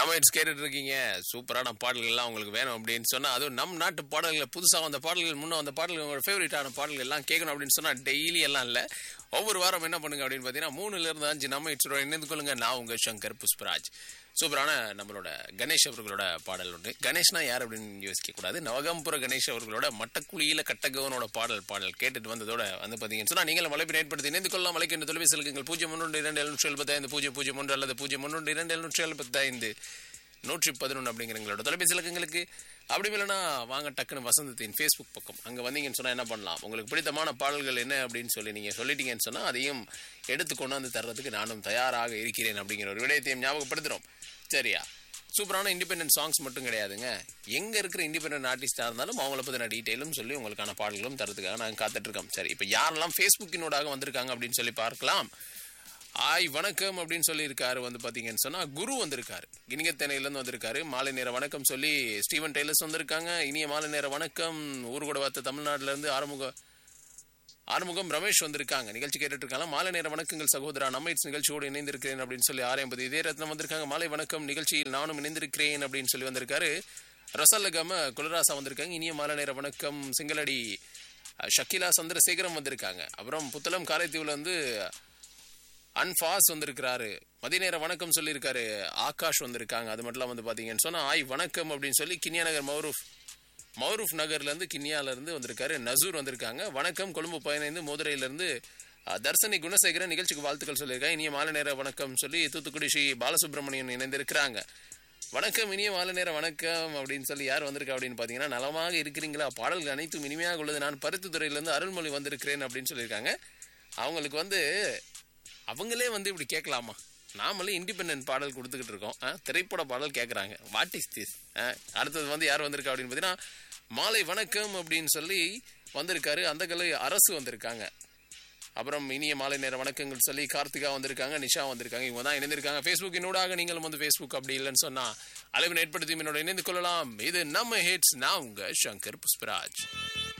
நம்ம இட்ஸ் கேட்டுட்டு இருக்கீங்க சூப்பரான பாடல்கள்லாம் உங்களுக்கு வேணும் அப்படின்னு சொன்னா அதுவும் நம் நாட்டு பாடல்கள் புதுசாக வந்த பாடல்கள் முன்ன வந்த பாடல்கள் உங்களோட ஃபேவரட்டான பாடல்கள் எல்லாம் கேட்கணும் அப்படின்னு சொன்னா டெய்லி எல்லாம் இல்லை ஒவ்வொரு வாரம் என்ன பண்ணுங்க அப்படின்னு பார்த்தீங்கன்னா மூணுல இருந்து அஞ்சு நம்ம இட்ஸோட இணைந்து கொள்ளுங்க நான் உங்க சங்கர் புஷ்பராஜ் சூப்பரான நம்மளோட கணேஷ் அவர்களோட பாடல் ஒன்று கணேஷ்னா யார் அப்படின்னு யோசிக்க கூடாது நவகம்புர கணேஷ் அவர்களோட மட்டக்குழியில கட்டகவனோட பாடல் பாடல் கேட்டுட்டு வந்ததோட வந்து பார்த்தீங்கன்னு சொன்னா நீங்கள் மலைப்பின் ஏற்படுத்தி இணைந்து கொள்ளலாம் மலைக்கின்ற தொலைபேசி இலக்குங்கள் பூஜ்ஜியம் ஒன்று இரண்டு எழுநூற்றி எழுபத்தைந்து பூஜ்ஜியம் பூஜ்ஜியம் ஒன்று அல்லது பூஜ்ஜியம் ஒன்று இரண்டு எழுநூற்றி எழுபத்தைந்து நூற்றி பதினொன்று அப்படிங்கிற எங்களோட தொலைபேசி இலக்கங்களுக்கு அப்படி இல்லைன்னா வாங்க டக்குன்னு வசந்தத்தின் ஃபேஸ்புக் பக்கம் அங்கே வந்தீங்கன்னு சொன்னால் என்ன பண்ணலாம் உங்களுக்கு பிடித்தமான பாடல்கள் என்ன அப்படின்னு சொல்லி நீங்கள் சொல்லிட்டீங்கன்னு சொன்னால் அதையும் எடுத்து கொண்டாந்து தர்றதுக்கு நானும் தயாராக இருக்கிறேன் அப்படிங்கிற ஒரு விடயத்தையும் ஞாபகப்படுத்துகிறோம் சரியா சூப்பரான இண்டிபெண்டன்ட் சாங்ஸ் மட்டும் கிடையாதுங்க எங்கே இருக்கிற இண்டிபெண்டன்ட் ஆர்டிஸ்டாக இருந்தாலும் அவங்கள பற்றின டீட்டெயிலும் சொல்லி உங்களுக்கான பாடல்களும் தரதுக்காக நாங்கள் காத்துட்ருக்கோம் சரி இப்போ யாரெல்லாம் ஃபேஸ்புக்கினோடாக வந்திருக்காங்க அப்படின்னு சொல்லி பார்க்கலாம் ஆய் வணக்கம் அப்படின்னு சொல்லியிருக்காரு வந்து பார்த்தீங்கன்னு சொன்னால் குரு வந்திருக்காரு இனிங்கத்தேனையிலேருந்து வந்திருக்காரு மாலை நேர வணக்கம் சொல்லி ஸ்டீவன் டெய்லர்ஸ் வந்திருக்காங்க இனிய மாலை நேர வணக்கம் ஊர்கூட வார்த்தை தமிழ்நாட்டிலேருந்து ஆறுமுக ஆறுமுகம் ரமேஷ் வந்திருக்காங்க நிகழ்ச்சி கேட்டுட்டு இருக்காங்க மாலை நேர வணக்கங்கள் சகோதரா நம்ம இட்ஸ் நிகழ்ச்சியோடு இணைந்திருக்கிறேன் அப்படின்னு சொல்லி ஆரம்பது இதே ரத்னம் வந்திருக்காங்க மாலை வணக்கம் நிகழ்ச்சியில் நானும் இணைந்திருக்கிறேன் அப்படின்னு சொல்லி வந்திருக்காரு ரசல்லகம குலராசா வந்திருக்காங்க இனிய மாலை நேர வணக்கம் சிங்களடி ஷக்கிலா சந்திரசேகரம் வந்திருக்காங்க அப்புறம் புத்தளம் காரைத்தீவுல வந்து அன்பாஸ் வந்திருக்கிறாரு மதிய நேர வணக்கம் சொல்லியிருக்காரு ஆகாஷ் வந்திருக்காங்க அது மட்டும் இல்லாம வந்து பாத்தீங்கன்னு சொன்னா ஆய் வணக்கம் அப்படின்னு சொல்லி கிண்ணியா நகர் மௌரூஃப் மௌரூஃப் நகர்ல இருந்து கிண்ணியால இருந்து வந்திருக்காரு நசூர் வந்திருக்காங்க வணக்கம் கொழும்பு பதினைந்து மதுரையில இருந்து அஹ், தர்சனி குணசேகரன் நிகழ்ச்சிக்கு வாழ்த்துக்கள் சொல்லியிருக்காங்க இனிய மாலை நேர வணக்கம் சொல்லி தூத்துக்குடி ஸ்ரீ பாலசுப்ரமணியன் இணைந்திருக்கிறாங்க வணக்கம் இனிய மாலை நேர வணக்கம் அப்படின்னு சொல்லி யார் வந்திருக்கா அப்படின்னு பார்த்தீங்கன்னா நலமாக இருக்கிறீங்களா பாடல்கள் அனைத்தும் இனிமையாக உள்ளது நான் பருத்துத்துறையிலேருந்து அருள்மொழி வந்திருக்கிறேன் அப்படின்னு சொல்லியிருக்காங்க அவங்களுக்கு வந்து அவங்களே வந்து இப்படி கேட்கலாமா நாமளே இண்டிபெண்டன்ட் பாடல் கொடுத்துக்கிட்டு இருக்கோம் ஆ, திரைப்பட பாடல் கேட்குறாங்க வாட் இஸ் திஸ் அடுத்தது வந்து யார் வந்திருக்கா அப்படின்னு பார்த்தீங்கன்னா மாலை வணக்கம் அப்படின்னு சொல்லி வந்திருக்காரு அந்த கலை அரசு வந்திருக்காங்க அப்புறம் இனிய மாலை நேர வணக்கங்கள் சொல்லி கார்த்திகா வந்திருக்காங்க நிஷா வந்திருக்காங்க இவங்க தான் இணைந்திருக்காங்க ஃபேஸ்புக் இன்னோடாக நீங்களும் வந்து ஃபேஸ்புக் அப்படி இல்லைன்னு சொன்னா அளவின் ஏற்படுத்தி என்னோட இணைந்து கொள்ளலாம் இது நம்ம ஹிட்ஸ் நான் உங்க சங்கர் புஷ்பராஜ்